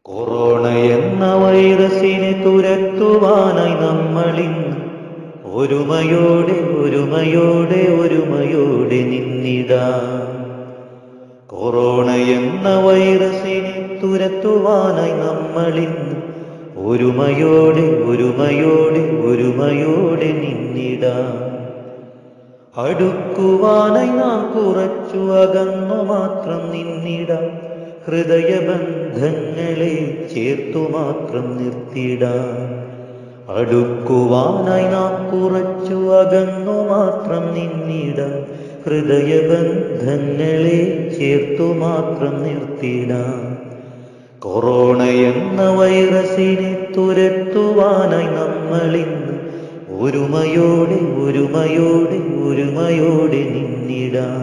corona എന്ന വൈറസിനെ തുരത്തുവാനായി നമ്മളിന്ന് ഒരുമയോടെ ഒരുമയോടെ ഒരുമയോടെ നിന്നിടാം കൊറോണ എന്ന വൈറസിനെ തുരത്തുവാനായി നമ്മളിന്ന് ഒരുമയോടെ ഒരുമയോടെ ഒരുമയോടെ നിന്നിടാം അടുക്കുവാനായി നാം കുറച്ചു അകന്നു മാത്രം നിന്നിടാം ഹൃദയബന്ധങ്ങളെ ചേർത്തു മാത്രം നിർത്തിടാം അടുക്കുവാനായി നാം കുറച്ചു അകന്നു മാത്രം നിന്നിടാം ഹൃദയബന്ധങ്ങളെ ചേർത്തു മാത്രം നിർത്തിടാം കൊറോണ എന്ന വൈറസിനെ തുരത്തുവാനായി നമ്മളിന്ന് ഒരുമയോടെ ഒരുമയോടെ ഒരുമയോടെ നിന്നിടാം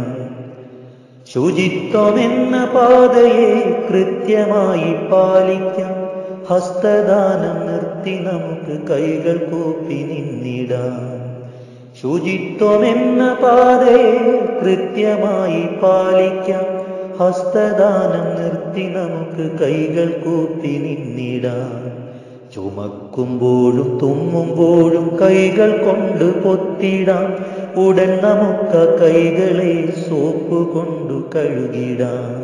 ശുചിത്വമെന്ന പാതയെ കൃത്യമായി പാലിക്കാം ഹസ്തദാനം നിർത്തി നമുക്ക് കൈകൾ കൂപ്പി നിന്നിടാം ശുചിത്വമെന്ന പാതയെ കൃത്യമായി പാലിക്കാം ഹസ്തദാനം നിർത്തി നമുക്ക് കൈകൾ കൂപ്പി നിന്നിടാം ചുമക്കുമ്പോഴും തുമ്മുമ്പോഴും കൈകൾ കൊണ്ട് പൊത്തിടാം ഉടൻ നമുക്ക് ആ കൈകളെ സോപ്പ് കൊണ്ടു കഴുകിടാം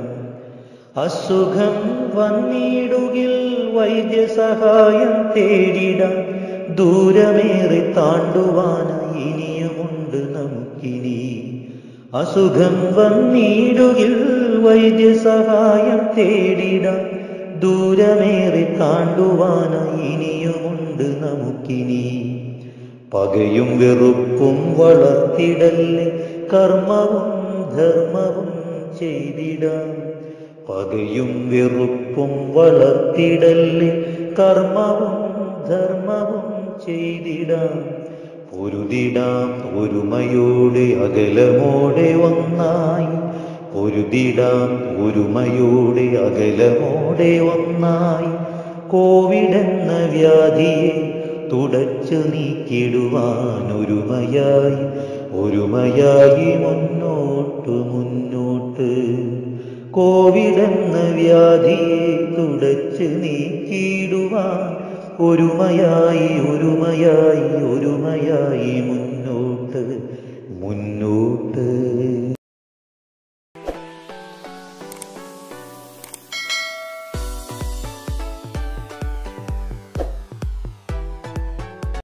അസുഖം വന്നിടുകിൽ വൈദ്യസഹായം തേടിടാം ദൂരമേറെ താണ്ടുവാനായി ഇനിയുമുണ്ട് നമുക്കിനി അസുഖം വന്നിടുകിൽ വൈദ്യസഹായം തേടിടാം ദൂരമേറെ താണ്ടുവാനായി ഇനിയുമുണ്ട് നമുക്കിനി പകയും വെറുപ്പും വളർത്തിടല്ലേ കർമ്മവും ധർമ്മവും ചെയ്തിടാം പകയും വെറുപ്പും വളർത്തിടല്ലേ കർമ്മവും ധർമ്മവും ചെയ്തിടാം പൊരുതിടാം ഒരുമയോടെ അകലമോടെ ഒന്നായി പൊരുതിടാം ഒരുമയോടെ അകലമോടെ ഒന്നായി കോവിഡെന്ന വ്യാധിയെ തുടച്ചു നീക്കിടുവാൻ ഒരുമയായി ഒരുമയായി മുന്നോട്ട് മുന്നോട്ട് കോവിഡെന്ന വ്യാധിയെ തുടച്ച് നീക്കിടുവാൻ ഒരുമയായി ഒരുമയായി ഒരുമയായി മുന്നോട്ട്